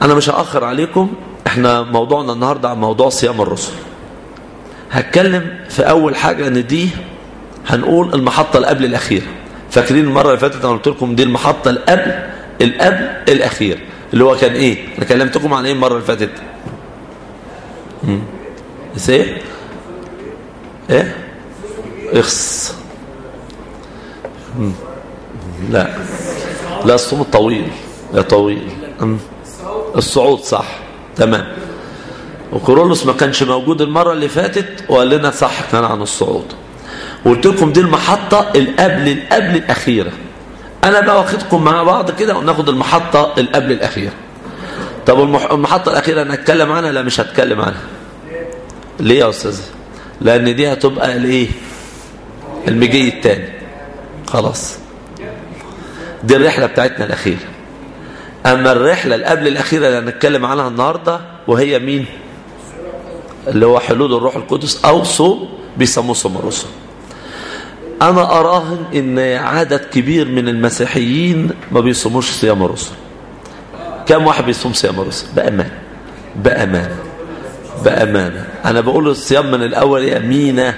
انا مش هاخر عليكم احنا موضوعنا النهارده عن موضوع صيام الرسل هتكلم في اول حاجه ان دي هنقول المحطه اللي قبل الاخيره فاكرين المره اللي فاتت انا قلت لكم دي المحطه اللي قبل القبل الاخير اللي هو كان ايه انا كلمتكم عن ايه المره اللي فاتت امم ايه ايه اخس مم. لا لا الصوم الطويل يا طويل مم. الصعود صح تمام وكورولوس ما كانش موجود المرة اللي فاتت وقال لنا صح كان عن الصعود وقلت لكم دي المحطة القبل القبل الأخيرة أنا بقى واخدكم مع بعض كده وناخد المحطة القبل الأخيرة طب المح... المحطة الأخيرة أنا هتكلم عنها لا مش هتكلم عنها ليه يا أستاذ لأن دي هتبقى الإيه المجي التاني خلاص دي الرحلة بتاعتنا الأخيرة أما الرحلة اللي قبل الأخيرة اللي هنتكلم عنها النهاردة وهي مين اللي هو حلول الروح القدس أو صوم بيسموه صوم الرسل أنا أراهن إن عدد كبير من المسيحيين ما بيصوموش صيام الرسل كم واحد بيصوم صيام الرسل بأمان بأمانة بأمانة أنا بقول الصيام من الأول يا مينا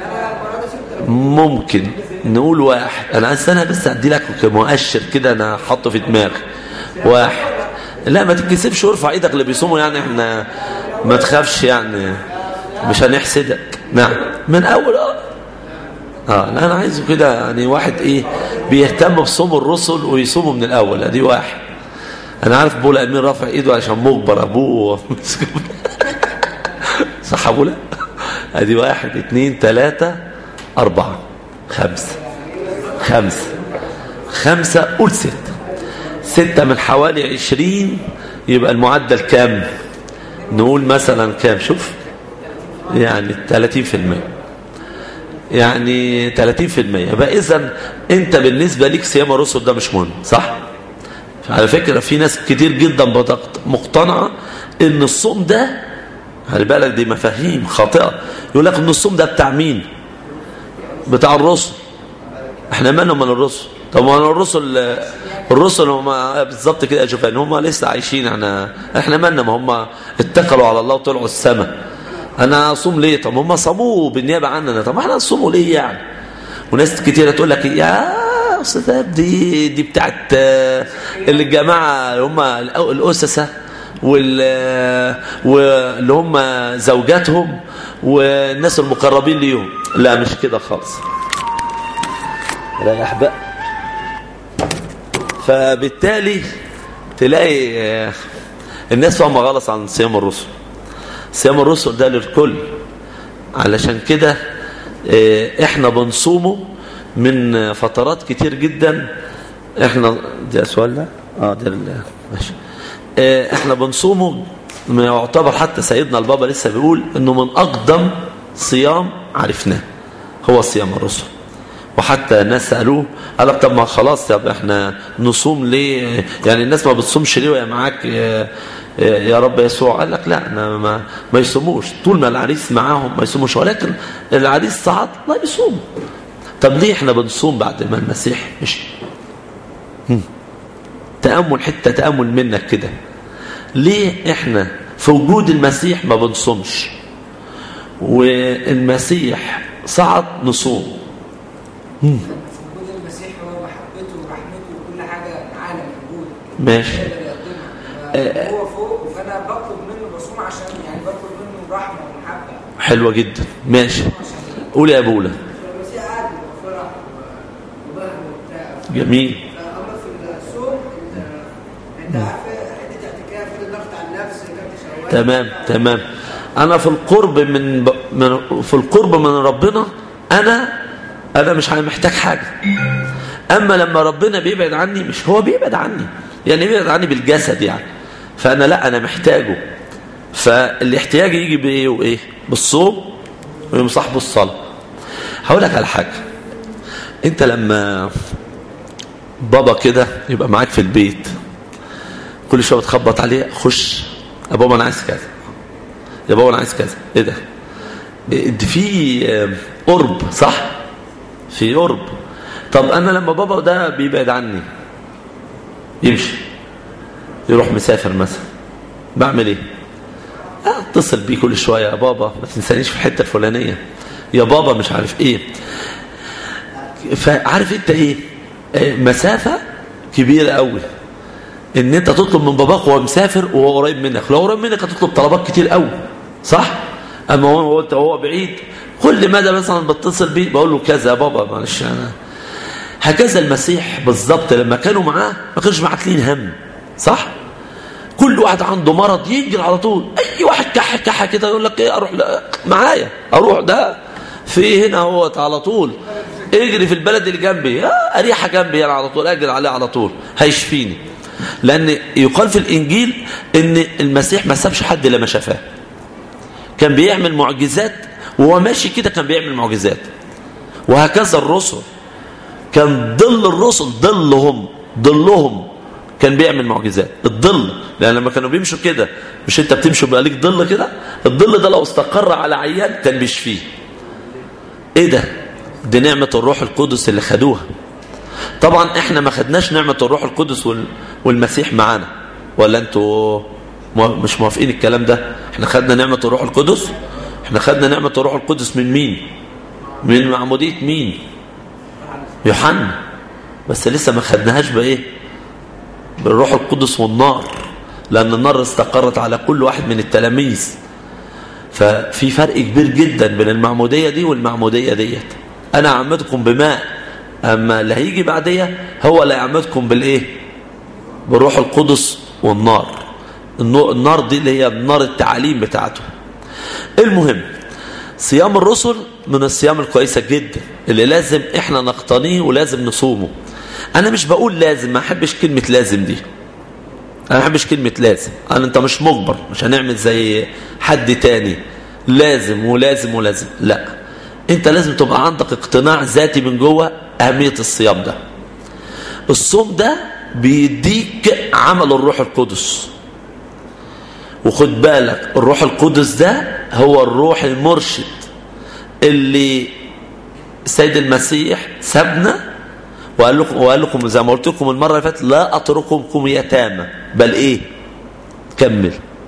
ممكن نقول واحد أنا عايز أنا بس أدي لك مؤشر كده أنا حاطه في دماغي واحد لا ما تتكسبش وارفع ايدك اللي بيصوموا يعني احنا ما تخافش يعني مش هنحسدك نعم من اول اه اه لا انا عايزه كده يعني واحد ايه بيهتم بصوم الرسل ويصوموا من الاول ادي واحد انا عارف بولا امين رافع ايده عشان مجبر ابوه صح ابولا ادي واحد اثنين ثلاثة اربعة خمسة خمسة خمسة قول ستة ستة من حوالي عشرين يبقى المعدل كام نقول مثلا كام شوف يعني ثلاثين في المية يعني ثلاثين في المية يبقى إذا أنت بالنسبة ليك صيام الرسل ده مش مهم صح على فكرة في ناس كتير جدا مقتنعة ان الصوم ده خلي بالك دي مفاهيم خاطئة يقول لك ان الصوم ده بتاع مين بتاع الرسل احنا مالنا من الرسل طب ما الرسل الرسل هم بالظبط كده اشوف ان هم لسه عايشين احنا احنا مالنا ما هم اتكلوا على الله وطلعوا السماء انا اصوم ليه طب هم صاموه بالنيابه عننا طب ما احنا نصوموا ليه يعني وناس كتيره تقول لك يا استاذ دي دي بتاعت الجماعه هم الاسسه واللي هم زوجاتهم والناس المقربين ليهم لا مش كده خالص ريح بقى فبالتالي تلاقي الناس فاهمه غلط عن صيام الرسل صيام الرسل ده للكل علشان كده احنا بنصومه من فترات كتير جدا احنا ده سؤال ده اه ده ماشي احنا بنصومه يعتبر حتى سيدنا البابا لسه بيقول انه من اقدم صيام عرفناه هو صيام الرسل وحتى الناس سألوه قال لك طب ما خلاص طب احنا نصوم ليه يعني الناس ما بتصومش ليه ويا معاك يا, يا رب يسوع قال لك لا انا ما, ما يصوموش طول ما العريس معاهم ما يصوموش ولكن العريس صعد لا يصوم طب ليه احنا بنصوم بعد ما المسيح مشي تأمل حتة تأمل منك كده ليه احنا في وجود المسيح ما بنصومش والمسيح صعد نصوم وجود المسيح هو محبته ورحمته وكل حاجه معانا موجود ماشي آه هو فوق فانا بطلب منه بصوم عشان يعني بطلب منه رحمه ومحبه حلوة جدا ماشي قول يا ابولا المسيح عادل وفرح وبهم وبتاع جميل اما في الصوم انت عارف حته اعتكاف كده ضغط على النفس كانت شهوات تمام تمام انا في القرب من, ب... من في القرب من ربنا انا انا مش محتاج حاجه اما لما ربنا بيبعد عني مش هو بيبعد عني يعني بيبعد عني بالجسد يعني فانا لا انا محتاجه فالاحتياج يجي بايه وايه بالصوم ويمصاحبه الصلاه هقول لك على حاجه انت لما بابا كده يبقى معاك في البيت كل شويه بتخبط عليه خش يا بابا انا عايز كذا يا بابا انا عايز كذا ايه ده دي في قرب صح في قرب طب انا لما بابا ده بيبعد عني يمشي يروح مسافر مثلا بعمل ايه اتصل بيه كل شويه يا بابا ما تنسانيش في الحته الفلانيه يا بابا مش عارف ايه فعارف انت ايه آه، مسافه كبيره قوي ان انت تطلب من باباك وهو مسافر وهو قريب منك لو قريب منك هتطلب طلبات كتير قوي صح اما هو هو انت وهو بعيد كل مدى مثلا بتصل بيه بقول له كذا يا بابا معلش انا هكذا المسيح بالظبط لما كانوا معاه ما كانوش معاكلين هم صح كل واحد عنده مرض يجري على طول اي واحد كح كح كده يقول لك ايه اروح لا معايا اروح ده في هنا هو على طول اجري في البلد اللي جنبي آه، اريحه جنبي انا على طول اجري عليه على طول هيشفيني لان يقال في الانجيل ان المسيح ما سابش حد لما شافاه كان بيعمل معجزات وهو ماشي كده كان بيعمل معجزات وهكذا الرسل كان ظل الرسل ظلهم ظلهم كان بيعمل معجزات الظل لان لما كانوا بيمشوا كده مش انت بتمشي بقى ليك ظل كده الظل ده لو استقر على عيان كان بيشفيه ايه ده دي نعمة الروح القدس اللي خدوها طبعا احنا ما خدناش نعمة الروح القدس وال- والمسيح معانا ولا انتوا مو- مش موافقين الكلام ده احنا خدنا نعمة الروح القدس احنا خدنا نعمة الروح القدس من مين من معمودية مين يوحنا بس لسه ما خدناهاش بايه بالروح القدس والنار لان النار استقرت على كل واحد من التلاميذ ففي فرق كبير جدا بين المعمودية دي والمعمودية ديت انا اعمدكم بماء اما اللي هيجي بعدية هو اللي يعمدكم بالايه بالروح القدس والنار النو- النار دي اللي هي نار التعاليم بتاعته المهم صيام الرسل من الصيام الكويسة جدا اللي لازم احنا نقتنيه ولازم نصومه انا مش بقول لازم ما احبش كلمة لازم دي انا ما احبش كلمة لازم انا انت مش مجبر مش هنعمل زي حد تاني لازم ولازم ولازم لا انت لازم تبقى عندك اقتناع ذاتي من جوه اهمية الصيام ده الصوم ده بيديك عمل الروح القدس وخد بالك الروح القدس ده هو الروح المرشد اللي السيد المسيح سابنا وقال لكم وقال لكم زي ما قلت لكم المره اللي فاتت لا اترككم يتامى بل ايه كمل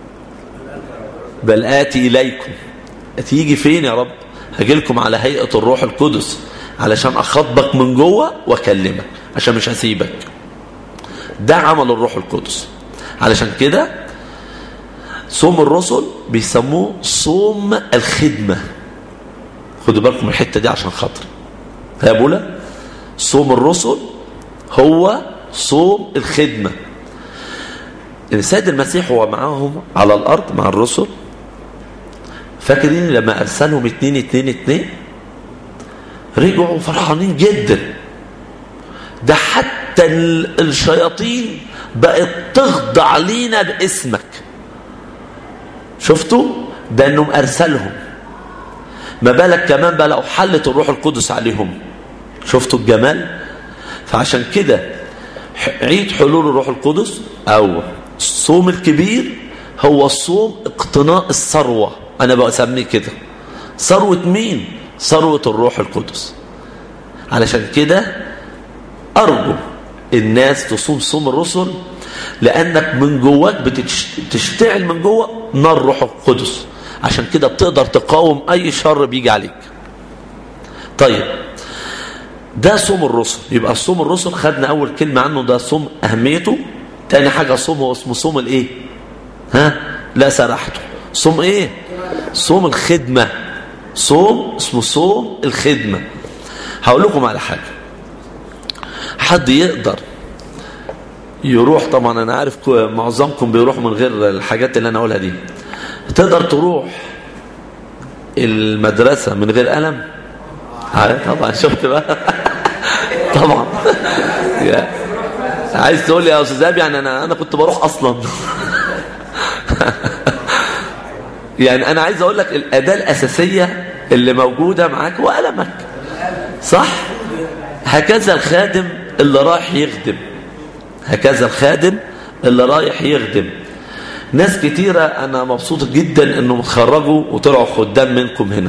بل اتي اليكم تيجي فين يا رب هاجي لكم على هيئه الروح القدس علشان اخاطبك من جوه واكلمك عشان مش هسيبك ده عمل الروح القدس علشان كده صوم الرسل بيسموه صوم الخدمه خدوا بالكم من الحته دي عشان خاطر يا بولا صوم الرسل هو صوم الخدمة السيد المسيح هو معاهم على الأرض مع الرسل فاكرين لما أرسلهم اتنين اتنين اتنين رجعوا فرحانين جدا ده حتى ال- الشياطين بقت تخضع لينا باسمك شفتوا ده انهم ارسلهم ما بالك كمان بقى لو حلت الروح القدس عليهم شفتوا الجمال فعشان كده ح- عيد حلول الروح القدس او الصوم الكبير هو الصوم اقتناء الثروة انا بسميه كده ثروة مين ثروة الروح القدس علشان كده ارجو الناس تصوم صوم الرسل لانك من جواك بتشتعل من جوه نار روح القدس عشان كده بتقدر تقاوم اي شر بيجي عليك طيب ده صوم الرسل يبقى صوم الرسل خدنا اول كلمه عنه ده صوم اهميته تاني حاجه صوم هو اسمه صوم الايه ها لا سرحته صوم ايه صوم الخدمه صوم اسمه صوم الخدمه هقول لكم على حاجه حد يقدر يروح طبعا انا عارف كو- معظمكم بيروح من غير الحاجات اللي انا اقولها دي تقدر تروح المدرسه من غير قلم عارف طبعا شفت بقى طبعا يا. عايز تقول لي يا استاذ ابي يعني انا انا كنت بروح اصلا يعني انا عايز اقول لك الاداه الاساسيه اللي موجوده معاك هو قلمك صح هكذا الخادم اللي رايح يخدم هكذا الخادم اللي رايح يخدم ناس كتيرة أنا مبسوط جدا أنهم اتخرجوا وطلعوا خدام منكم هنا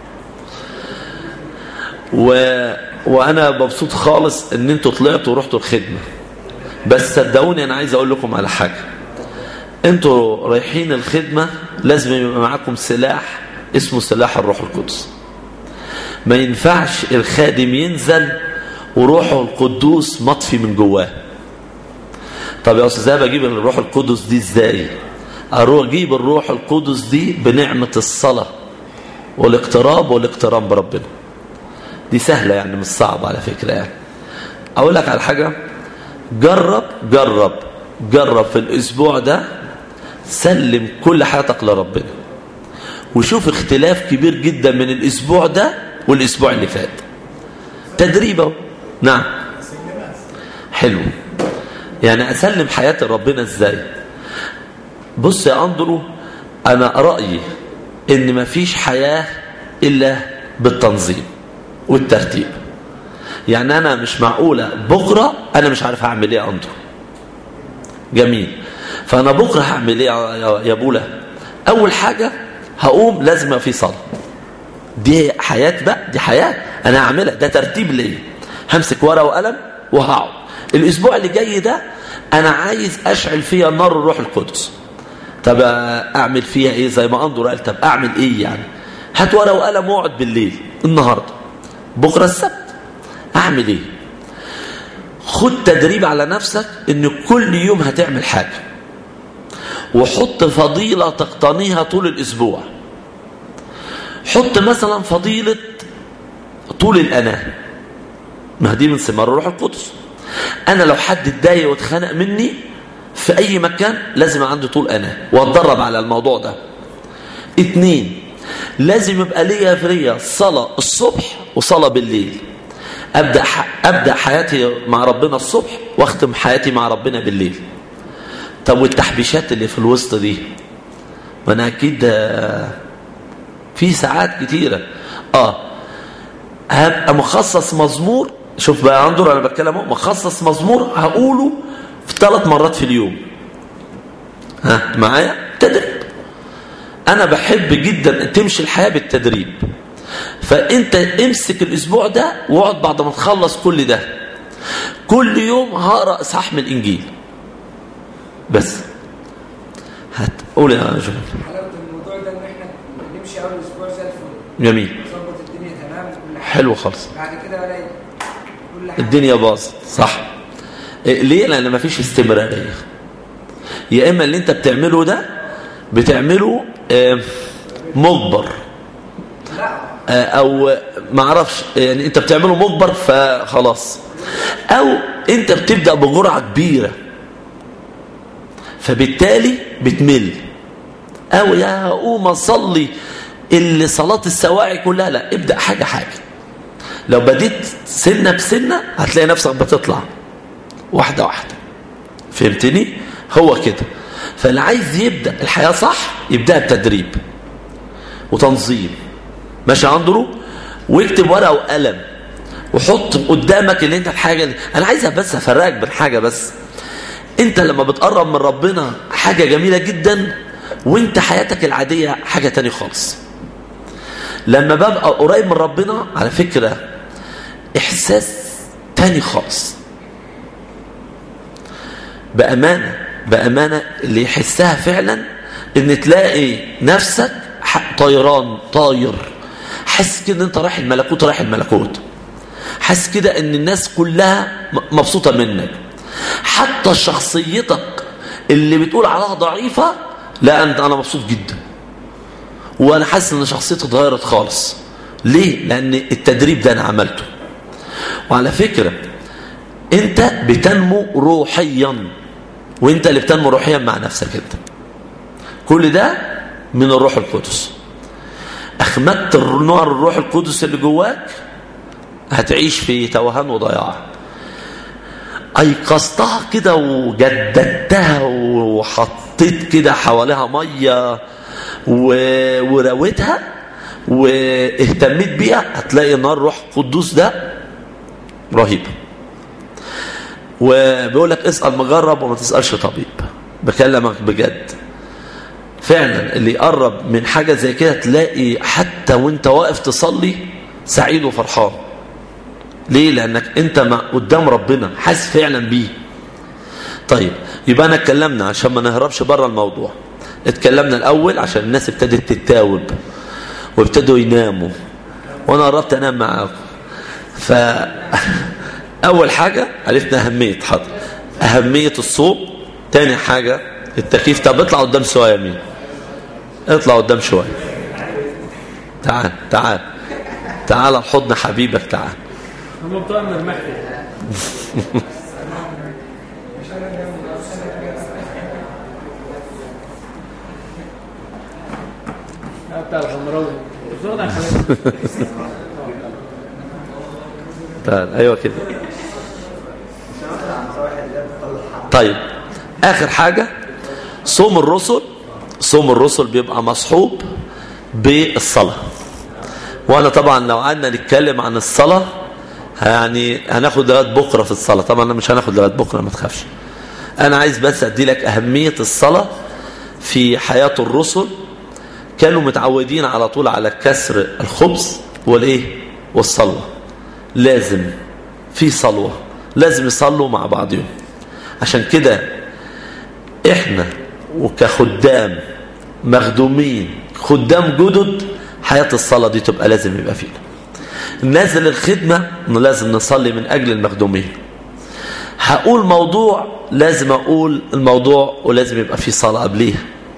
و... وأنا مبسوط خالص أن أنتوا طلعتوا ورحتوا الخدمة بس صدقوني أنا عايز أقول لكم على حاجة انتوا رايحين الخدمة لازم يبقى معاكم سلاح اسمه سلاح الروح القدس ما ينفعش الخادم ينزل وروحه القدوس مطفي من جواه طب يا استاذ بجيب الروح القدس دي ازاي اروح اجيب الروح القدس دي بنعمة الصلاة والاقتراب والاقترام بربنا دي سهلة يعني مش صعبة على فكرة يعني اقول لك على حاجة جرب جرب جرب في الاسبوع ده سلم كل حياتك لربنا وشوف اختلاف كبير جدا من الاسبوع ده والاسبوع اللي فات تدريبه نعم حلو يعني اسلم حياتي لربنا ازاي بص يا اندرو انا رايي ان مفيش حياه الا بالتنظيم والترتيب يعني انا مش معقوله بكره انا مش عارف هعمل ايه يا اندرو جميل فانا بكره هعمل ايه يا بولا اول حاجه هقوم لازم يبقى في صلاه دي حياه بقى دي حياه انا هعملها ده ترتيب ليا همسك ورقه وقلم وهقعد الاسبوع اللي جاي ده انا عايز اشعل فيها نار الروح القدس طب اعمل فيها ايه زي ما انظر قال طب اعمل ايه يعني هات ورقه وقلم واقعد بالليل النهارده بكره السبت اعمل ايه خد تدريب على نفسك ان كل يوم هتعمل حاجه وحط فضيله تقتنيها طول الاسبوع حط مثلا فضيله طول الاناه ما دي من ثمار الروح القدس انا لو حد اتضايق واتخانق مني في اي مكان لازم عندي طول انا واتدرب على الموضوع ده اتنين لازم يبقى ليا فرية صلاة الصبح وصلاة بالليل ابدا ابدا حياتي مع ربنا الصبح واختم حياتي مع ربنا بالليل طب والتحبيشات اللي في الوسط دي ما انا اكيد في ساعات كتيره اه هبقى مخصص مزمور شوف بقى انظر انا بتكلم اهو مخصص مزمور هقوله في ثلاث مرات في اليوم ها معايا تدريب انا بحب جدا تمشي الحياه بالتدريب فانت امسك الاسبوع ده واقعد بعد ما تخلص كل ده كل يوم هقرا اصحاح من الانجيل بس هتقول يا جمال حلاوه الموضوع ده ان احنا نمشي اول اسبوع زي الفل جميل نظبط الدنيا تمام كل حاجه حلو خالص بعد كده الاقي كل حاجه الدنيا باظت صح إيه ليه لان مفيش استمراريه يا اما اللي انت بتعمله ده بتعمله آه، مجبر لا آه، او ما اعرفش يعني انت بتعمله مجبر فخلاص او انت بتبدا بجرعه كبيره فبالتالي بتمل او يا اقوم اصلي اللي صلاه السواعي كلها لا ابدا حاجه حاجه لو بديت سنه بسنه هتلاقي نفسك بتطلع واحده واحده فهمتني هو كده فاللي عايز يبدا الحياه صح يبداها بتدريب وتنظيم ماشي يا اندرو واكتب ورقه وقلم وحط قدامك اللي انت الحاجه اللي انا عايزها بس افرقك بين حاجه بس انت لما بتقرب من ربنا حاجه جميله جدا وانت حياتك العاديه حاجه تاني خالص لما ببقى قريب من ربنا على فكره احساس تاني خالص بامانه بامانه اللي يحسها فعلا ان تلاقي نفسك ح- طيران طاير حاسس كده ان انت رايح الملكوت رايح الملكوت حاسس كده ان الناس كلها م- مبسوطه منك حتى شخصيتك اللي بتقول عليها ضعيفه لا انت انا مبسوط جدا وانا حاسس ان شخصيتي اتغيرت خالص ليه لان التدريب ده انا عملته وعلى فكره انت بتنمو روحيا وانت اللي بتنمو روحيا مع نفسك انت كل ده من الروح القدس اخمدت نار الروح القدس اللي جواك هتعيش في توهان وضياع ايقظتها كده وجددتها وحطيت كده حواليها ميه و- ورويتها واهتميت بيها هتلاقي نار روح القدوس ده رهيب وبيقول لك اسال مجرب وما تسالش طبيب بكلمك بجد فعلا اللي يقرب من حاجه زي كده تلاقي حتى وانت واقف تصلي سعيد وفرحان ليه لانك انت مع قدام ربنا حاسس فعلا بيه طيب يبقى انا اتكلمنا عشان ما نهربش بره الموضوع اتكلمنا الاول عشان الناس ابتدت تتاوب وابتدوا يناموا وانا قربت انام معاكم ف اول حاجه عرفنا اهميه حاضر اهميه الصوم تاني حاجه التكييف طب اطلع قدام شويه مين اطلع قدام شويه تعال تعال تعال الحضن حبيبك تعال هم بتوع المرمحي بتاع الحمراوي بتقعد على الحمام تعال ايوه كده طيب اخر حاجه صوم الرسل صوم الرسل بيبقى مصحوب بالصلاه وانا طبعا لو قعدنا نتكلم عن الصلاه يعني هناخد لغايه بكره في الصلاه طبعا انا مش هناخد لغايه بكره ما تخافش انا عايز بس ادي لك اهميه الصلاه في حياه الرسل كانوا متعودين على طول على كسر الخبز والايه والصلوه لازم في صلوه لازم يصلوا مع بعضهم عشان كده احنا وكخدام مخدومين خدام جدد حياة الصلاة دي تبقى لازم يبقى فينا نازل الخدمة إنه لازم نصلي من أجل المخدومين هقول موضوع لازم أقول الموضوع ولازم يبقى فيه صلاة قبليه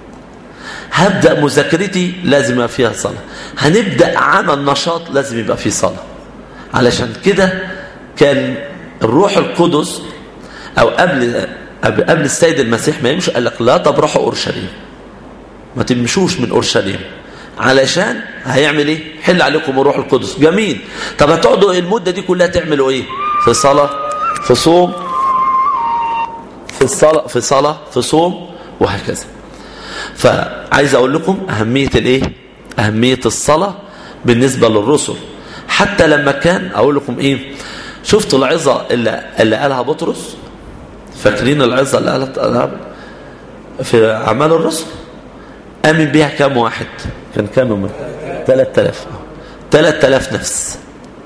هبدأ مذاكرتي لازم يبقى فيها صلاة هنبدأ عمل نشاط لازم يبقى فيه صلاة علشان كده كان الروح القدس أو قبل قبل قبل السيد المسيح ما يمشي قال لك لا تبرحوا أورشليم ما تمشوش من أورشليم علشان هيعمل ايه حل عليكم الروح القدس جميل طب هتقعدوا المدة دي كلها تعملوا ايه في صلاة في صوم في الصلاة في صلاة في صوم وهكذا فعايز اقول لكم اهمية الايه اهمية الصلاة بالنسبة للرسل حتى لما كان اقول لكم ايه شفتوا العظة اللي, اللي قالها بطرس فاكرين العظة اللي قالها في اعمال الرسل امن بيها كام واحد كان كام من 3000 3000 نفس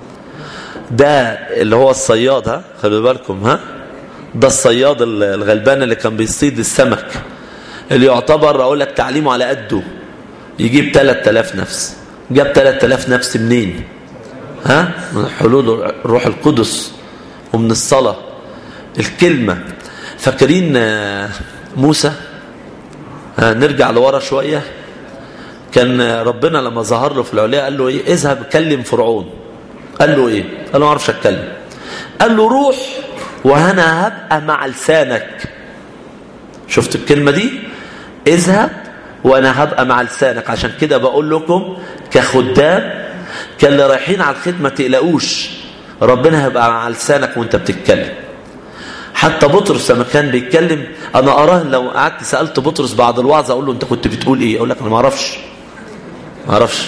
ده اللي هو الصياد ها خلوا بالكم ها ده الصياد الغلبان اللي كان بيصيد السمك اللي يعتبر اقول لك تعليمه على قده يجيب 3000 نفس جاب 3000 نفس منين ها من حلول الروح القدس ومن الصلاة الكلمة فاكرين موسى نرجع لورا شوية كان ربنا لما ظهر له في العليا قال له ايه اذهب كلم فرعون قال له ايه قال له ما اعرفش اتكلم قال له روح وانا هبقى مع لسانك شفت الكلمة دي اذهب وانا هبقى مع لسانك عشان كده بقول لكم كخدام كان اللي رايحين على الخدمة تقلقوش ربنا هيبقى مع لسانك وانت بتتكلم حتى بطرس لما كان بيتكلم انا اراه لو قعدت سالت بطرس بعد الوعظ اقول له انت كنت بتقول ايه اقول لك انا ما اعرفش ما اعرفش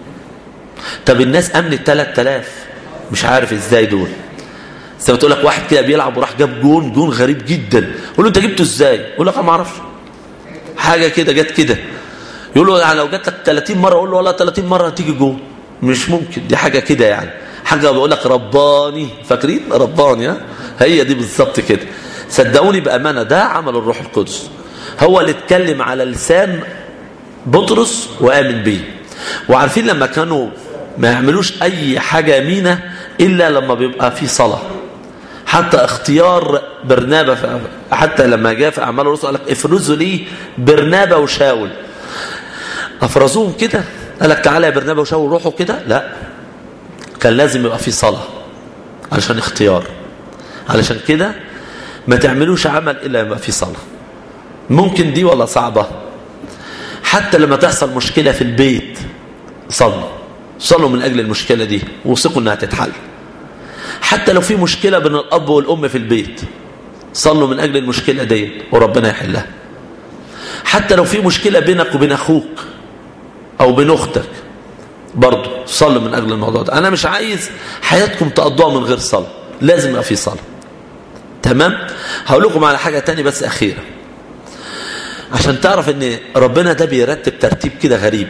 طب الناس امنت 3000 مش عارف ازاي دول زي ما تقول لك واحد كده بيلعب وراح جاب جون جون غريب جدا قول له انت جبته ازاي يقول لك انا ما اعرفش حاجه كده جت كده يقول له يعني لو جات لك 30 مره اقول له والله 30 مره هتيجي جون مش ممكن دي حاجه كده يعني حاجه بقول لك رباني فاكرين رباني ها هي دي بالظبط كده صدقوني بامانه ده عمل الروح القدس هو اللي اتكلم على لسان بطرس وامن بيه وعارفين لما كانوا ما يعملوش اي حاجه يمينه الا لما بيبقى في صلاه حتى اختيار برنابا حتى لما جاء في اعمال الرسل قال لك افرزوا لي برنابا وشاول افرزوهم كده قال لك تعالى يا برنابا وشاول روحوا كده لا كان لازم يبقى في صلاه علشان اختيار علشان كده ما تعملوش عمل الا يبقى في صلاه ممكن دي ولا صعبه حتى لما تحصل مشكله في البيت صلوا صلوا من اجل المشكله دي وثقوا انها تتحل حتى لو في مشكله بين الاب والام في البيت صلوا من اجل المشكله دي وربنا يحلها حتى لو في مشكله بينك وبين اخوك او بين اختك برضه صلوا من اجل الموضوع ده انا مش عايز حياتكم تقضوها من غير صلاه لازم يبقى في صلاه تمام هقول لكم على حاجه تاني بس اخيره عشان تعرف ان ربنا ده بيرتب ترتيب كده غريب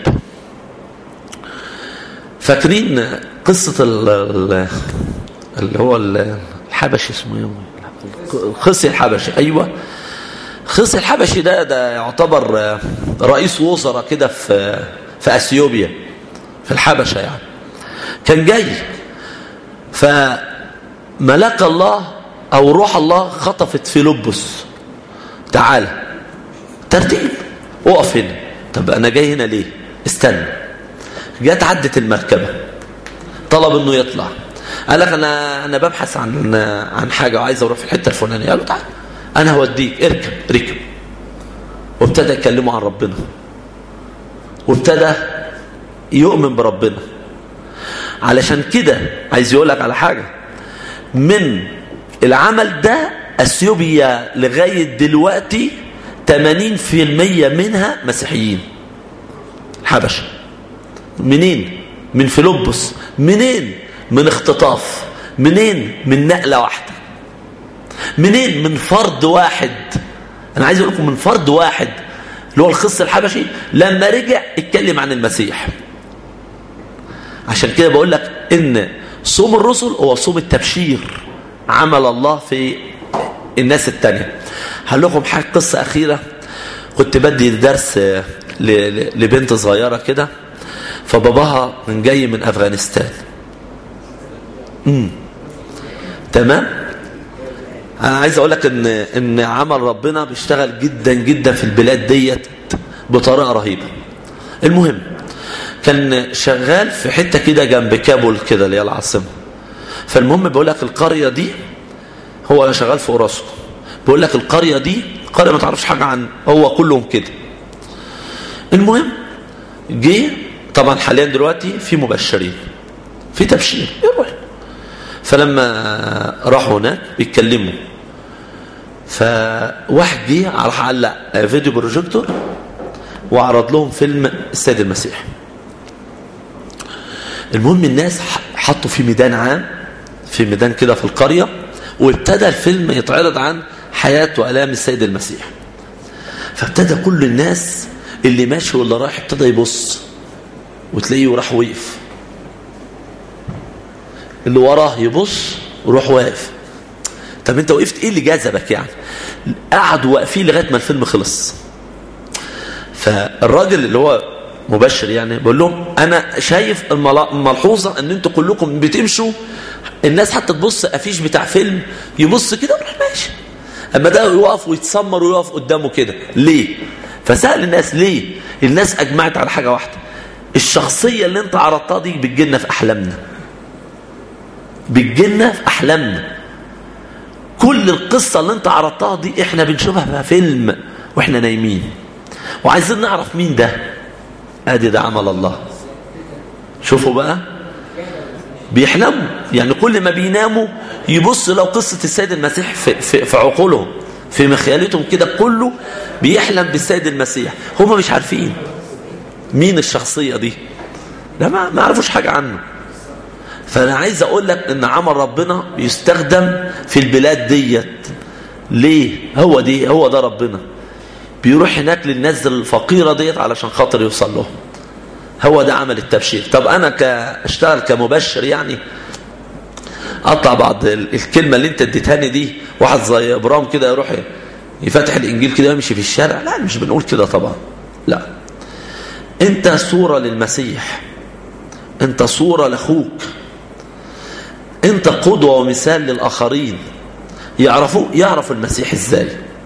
فاكرين قصه ال ال اللي هو الحبشي اسمه ايه الخصي الحبشي ايوه خص الحبشي ده ده يعتبر آه، رئيس وزراء كده في في اثيوبيا في الحبشه يعني كان جاي فملك الله او روح الله خطفت فيلبس تعالى ترتيب اقف هنا طب انا جاي هنا ليه استنى جت عدت المركبه طلب انه يطلع قال لك انا انا ببحث عن عن حاجه وعايز اروح في الحته الفلانيه قال له تعالى انا هوديك اركب ركب وابتدى يكلمه عن ربنا وابتدى يؤمن بربنا علشان كده عايز يقول لك على حاجه من العمل ده اثيوبيا لغايه دلوقتي 80% منها مسيحيين حبشه منين من فيلبس منين من اختطاف منين من نقله واحده منين من فرد واحد انا عايز اقول لكم من فرد واحد اللي هو الخص الحبشي لما رجع اتكلم عن المسيح عشان كده بقول لك ان صوم الرسل هو صوم التبشير عمل الله في الناس التانية هقول لكم حاجة قصة أخيرة كنت بدي درس ل- ل- لبنت صغيرة كده فباباها من جاي من أفغانستان امم تمام انا عايز اقول لك ان ان عمل ربنا بيشتغل جدا جدا في البلاد ديت بطريقه رهيبه المهم كان شغال في حته كده جنب كابول كده اللي هي العاصمه فالمهم بيقول لك القريه دي هو شغال في اوراسكو بيقول لك القريه دي قريه ما تعرفش حاجه عن هو كلهم كده المهم جه طبعا حاليا دلوقتي في مبشرين في تبشير يروح فلما راحوا هناك بيتكلموا فواحد جه راح علق فيديو بروجيكتور وعرض لهم فيلم السيد المسيح المهم الناس حطوا في ميدان عام في ميدان كده في القرية وابتدى الفيلم يتعرض عن حياة وألام السيد المسيح فابتدى كل الناس اللي ماشي واللي رايح ابتدى يبص وتلاقيه راح وقف اللي وراه يبص ويروح واقف طب انت وقفت ايه اللي جذبك يعني قعدوا واقفين لغايه ما الفيلم خلص فالراجل اللي هو مبشر يعني بقول لهم انا شايف الملا- الملحوظه ان انتوا كلكم بتمشوا الناس حتى تبص افيش بتاع فيلم يبص كده ويروح ماشي اما ده يقف ويتسمر ويقف قدامه كده ليه فسال الناس ليه الناس اجمعت على حاجه واحده الشخصيه اللي انت عرضتها دي بتجيلنا في احلامنا بتجيلنا في احلامنا كل القصه اللي انت عرضتها دي احنا بنشوفها في فيلم واحنا نايمين وعايزين نعرف مين ده ادي ده عمل الله شوفوا بقى بيحلموا يعني كل ما بيناموا يبص لو قصة السيد المسيح في, في, في عقولهم في مخيلتهم كده كله بيحلم بالسيد المسيح هم مش عارفين مين الشخصية دي لا ما ما يعرفوش حاجة عنه فأنا عايز أقول لك إن عمل ربنا بيستخدم في البلاد ديت ليه هو دي هو ده ربنا بيروح هناك للناس الفقيرة ديت علشان خاطر يوصل لهم هو ده عمل التبشير طب أنا كاشتغل كمبشر يعني أطلع بعض ال- الكلمة اللي أنت اديتهاني دي واحد زي إبرام كده يروح يفتح الإنجيل كده ويمشي في الشارع لا مش بنقول كده طبعا لا أنت صورة للمسيح أنت صورة لأخوك أنت قدوة ومثال للآخرين يعرفوا يعرف المسيح إزاي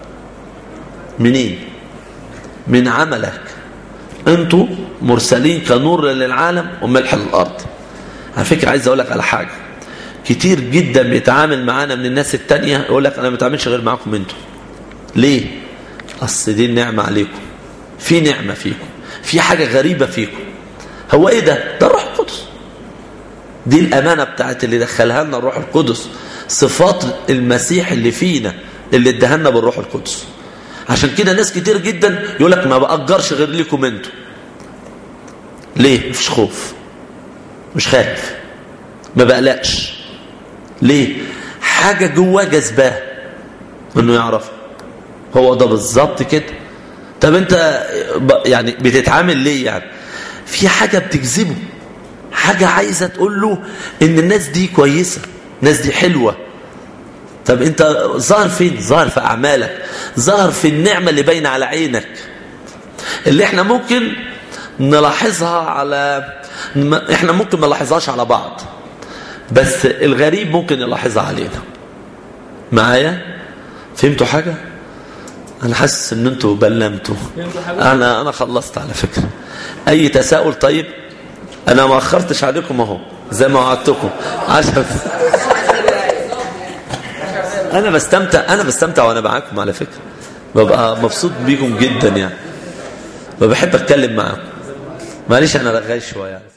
منين من عملك انتوا مرسلين كنور للعالم وملح للارض على فكره عايز اقول لك على حاجه كتير جدا بيتعامل معانا من الناس التانية يقول لك انا ما بتعاملش غير معاكم انتوا ليه اصل دي النعمه عليكم في نعمه فيكم في حاجه غريبه فيكم هو ايه ده ده الروح القدس دي الامانه بتاعت اللي دخلها لنا الروح القدس صفات المسيح اللي فينا اللي اداها لنا بالروح القدس عشان كده ناس كتير جدا يقول لك ما بأجرش غير ليكم انتوا ليه مفيش خوف مش خايف ما بقلقش ليه حاجة جواه جذباه انه يعرف هو ده بالظبط كده طب انت ب- يعني بتتعامل ليه يعني في حاجة بتجذبه حاجة عايزة تقول له ان الناس دي كويسة الناس دي حلوة طب انت ظهر فين ظهر في اعمالك ظهر في النعمه اللي باينه على عينك اللي احنا ممكن نلاحظها على ما- احنا ممكن ما نلاحظهاش على بعض بس الغريب ممكن يلاحظها علينا معايا فهمتوا حاجه انا حاسس ان انتوا بلمتوا فهمتوا حاجة؟ انا انا خلصت على فكره اي تساؤل طيب انا ما اخرتش عليكم اهو زي ما وعدتكم عشان انا بستمتع انا بستمتع وانا معاكم على فكره ببقى مبسوط بيكم جدا يعني بحب اتكلم معاكم معلش انا رغاي شويه